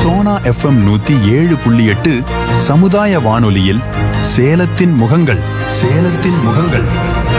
Sona FM நூத்தி ஏழு புள்ளி எட்டு சமுதாய வானொலியில் சேலத்தின் முகங்கள் சேலத்தின் முகங்கள்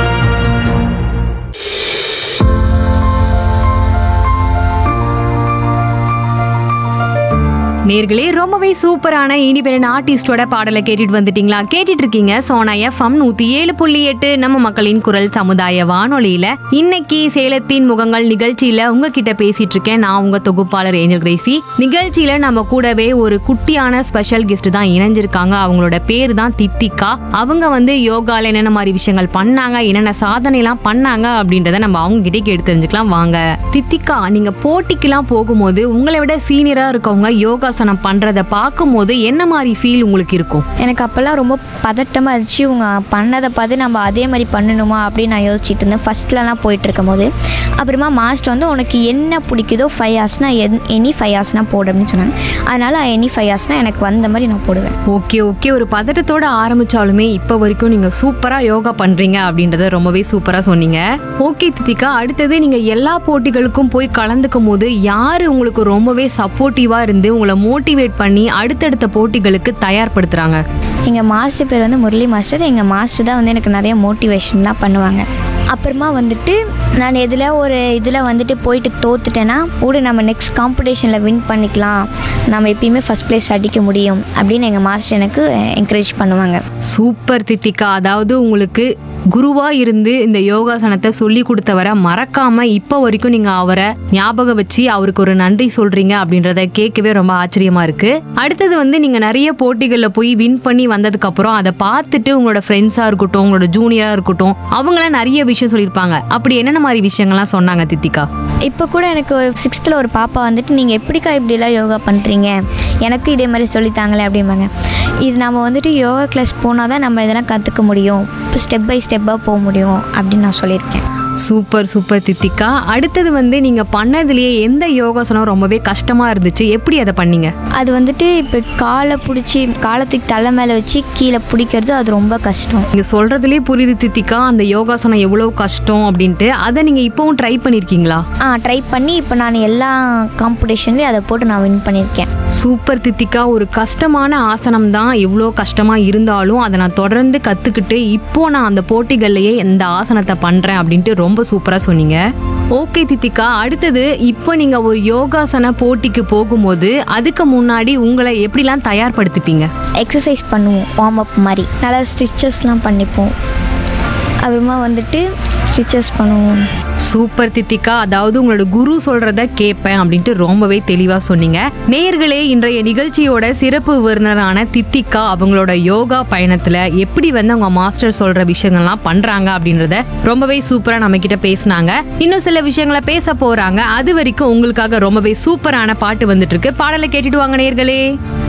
நேர்களே ரொம்பவே சூப்பரான இண்டிபெண்டன்ட் ஆர்டிஸ்டோட பாடலை கேட்டுட்டு வந்துட்டீங்களா கேட்டுட்டு இருக்கீங்க சோனா எஃப்எம் நூத்தி ஏழு புள்ளி எட்டு நம்ம மக்களின் குரல் சமுதாய வானொலியில இன்னைக்கு சேலத்தின் முகங்கள் நிகழ்ச்சியில உங்ககிட்ட பேசிட்டு இருக்கேன் நான் உங்க தொகுப்பாளர் ஏஞ்சல் கிரேசி நிகழ்ச்சியில நம்ம கூடவே ஒரு குட்டியான ஸ்பெஷல் கெஸ்ட் தான் இணைஞ்சிருக்காங்க அவங்களோட பேர் தான் தித்திகா அவங்க வந்து யோகால என்னென்ன மாதிரி விஷயங்கள் பண்ணாங்க என்னென்ன சாதனை எல்லாம் பண்ணாங்க அப்படின்றத நம்ம அவங்க கிட்டே கேட்டு தெரிஞ்சுக்கலாம் வாங்க தித்திகா நீங்க போட்டிக்கெல்லாம் போகும்போது உங்களை விட சீனியரா இருக்கவங்க யோகாசனம் பண்றத பார்க்கும்போது என்ன மாதிரி ஃபீல் உங்களுக்கு இருக்கும் எனக்கு அப்போல்லாம் ரொம்ப பதட்டமாக இருந்துச்சு இவங்க பண்ணதை பார்த்து நம்ம அதே மாதிரி பண்ணணுமா அப்படின்னு நான் யோசிச்சுட்டு இருந்தேன் ஃபஸ்ட்லலாம் போயிட்டு இருக்கும்போது அப்புறமா மாஸ்டர் வந்து உனக்கு என்ன பிடிக்குதோ ஃபைவ் ஹார்ஸ்னா எனி ஃபைவ் ஹார்ஸ்னா போடு அப்படின்னு சொன்னாங்க அதனால் எனி ஃபைவ் ஹார்ஸ்னா எனக்கு வந்த மாதிரி நான் போடுவேன் ஓகே ஓகே ஒரு பதட்டத்தோட ஆரம்பிச்சாலுமே இப்போ வரைக்கும் நீங்க சூப்பரா யோகா பண்றீங்க அப்படின்றத ரொம்பவே சூப்பரா சொன்னீங்க ஓகே தித்திகா அடுத்தது நீங்க எல்லா போட்டிகளுக்கும் போய் கலந்துக்கும் போது யாரு உங்களுக்கு ரொம்பவே சப்போர்ட்டிவா இருந்து உங்களை மோட்டிவேட் பண்ணி அடுத்தடுத்த போட்டிகளுக்கு தயார்படுத்துறாங்க எங்கள் மாஸ்டர் பேர் வந்து முரளி மாஸ்டர் எங்கள் மாஸ்டர் தான் வந்து எனக்கு நிறைய மோட்டிவேஷன்லாம் பண்ணுவாங்க அப்புறமா வந்துட்டு நான் எதில் ஒரு இதில் வந்துட்டு போயிட்டு தோத்துட்டேன்னா கூட நம்ம நெக்ஸ்ட் காம்படிஷனில் வின் பண்ணிக்கலாம் நம்ம எப்பயுமே ஃபஸ்ட் ப்ளேஸ் அடிக்க முடியும் அப்படின்னு எங்கள் மாஸ்டர் எனக்கு என்கரேஜ் பண்ணுவாங்க சூப்பர் தித்திகா அதாவது உங்களுக்கு குருவா இருந்து இந்த யோகாசனத்தை சொல்லி கொடுத்தவரை மறக்காம இப்போ வரைக்கும் நீங்க அவரை ஞாபகம் வச்சு அவருக்கு ஒரு நன்றி சொல்றீங்க அப்படின்றத கேட்கவே ரொம்ப ஆச்சரியமா இருக்கு அடுத்தது வந்து நீங்க நிறைய போட்டிகள்ல போய் வின் பண்ணி வந்ததுக்கு அப்புறம் அதை பார்த்துட்டு உங்களோட ஃப்ரெண்ட்ஸா இருக்கட்டும் உங்களோட ஜூனியரா இருக்கட்டும் அவங்களாம் நிறைய விஷயம் சொல்லியிருப்பாங்க அப்படி என்னென்ன மாதிரி விஷயங்கள்லாம் சொன்னாங்க தித்திகா இப்போ கூட எனக்கு ஒரு சிக்ஸ்த்தில் ஒரு பாப்பா வந்துட்டு நீங்கள் எப்படிக்கா இப்படிலாம் யோகா பண்ணுறீங்க எனக்கு இதே மாதிரி சொல்லித்தாங்களே அப்படிம்பாங்க இது நம்ம வந்துட்டு யோகா கிளாஸ் போனால் தான் நம்ம இதெல்லாம் கற்றுக்க முடியும் ஸ்டெப் பை ஸ்டெப்பாக போக முடியும் அப்படின்னு நான் சொல்லியிருக்கேன் சூப்பர் சூப்பர் தித்திகா அடுத்தது வந்து நீங்க பண்ணதுலயே எந்த யோகாசனம் ரொம்பவே கஷ்டமா இருந்துச்சு எப்படி அதை பண்ணீங்க அது வந்துட்டு இப்போ காலை பிடிச்சி காலத்துக்கு தலை மேலே வச்சு கீழே பிடிக்கிறது அது ரொம்ப கஷ்டம் நீங்க சொல்றதுலயே புரியுது தித்திகா அந்த யோகாசனம் எவ்வளவு கஷ்டம் அப்படின்ட்டு அதை நீங்க இப்பவும் ட்ரை பண்ணிருக்கீங்களா ஆ ட்ரை பண்ணி இப்போ நான் எல்லா காம்படிஷன்லேயும் அதை போட்டு நான் வின் பண்ணியிருக்கேன் சூப்பர் தித்திகா ஒரு கஷ்டமான ஆசனம் தான் எவ்வளோ கஷ்டமா இருந்தாலும் அதை நான் தொடர்ந்து கத்துக்கிட்டு இப்போ நான் அந்த போட்டிகள்லயே இந்த ஆசனத்தை பண்றேன் அப்படின்ட்டு ரொம்ப சூப்பரா சொன்னீங்க ஓகே தித்திகா அடுத்தது இப்போ நீங்க ஒரு யோகாசன போட்டிக்கு போகும்போது அதுக்கு முன்னாடி உங்களை எப்படிலாம் தயார்படுத்திப்பீங்க எக்ஸசைஸ் பண்ணுவோம் வார்ம் அப் மாதிரி நல்லா ஸ்டிச்சஸ்லாம் பண்ணிப்போம் அப்புறமா வந்துட்டு ஸ்டிச்சஸ் பண்ணுவோம் சூப்பர் தித்திகா அதாவது உங்களோட குரு சொல்றத கேட்பேன் அப்படின்ட்டு ரொம்பவே தெளிவா சொன்னீங்க நேயர்களே இன்றைய நிகழ்ச்சியோட சிறப்பு விருந்தினரான தித்திகா அவங்களோட யோகா பயணத்துல எப்படி வந்து அவங்க மாஸ்டர் சொல்ற விஷயங்கள்லாம் பண்றாங்க அப்படின்றத ரொம்பவே சூப்பரா நம்ம கிட்ட பேசினாங்க இன்னும் சில விஷயங்களை பேச போறாங்க அது வரைக்கும் உங்களுக்காக ரொம்பவே சூப்பரான பாட்டு வந்துட்டு இருக்கு பாடலை கேட்டுட்டு வாங்க நேயர்களே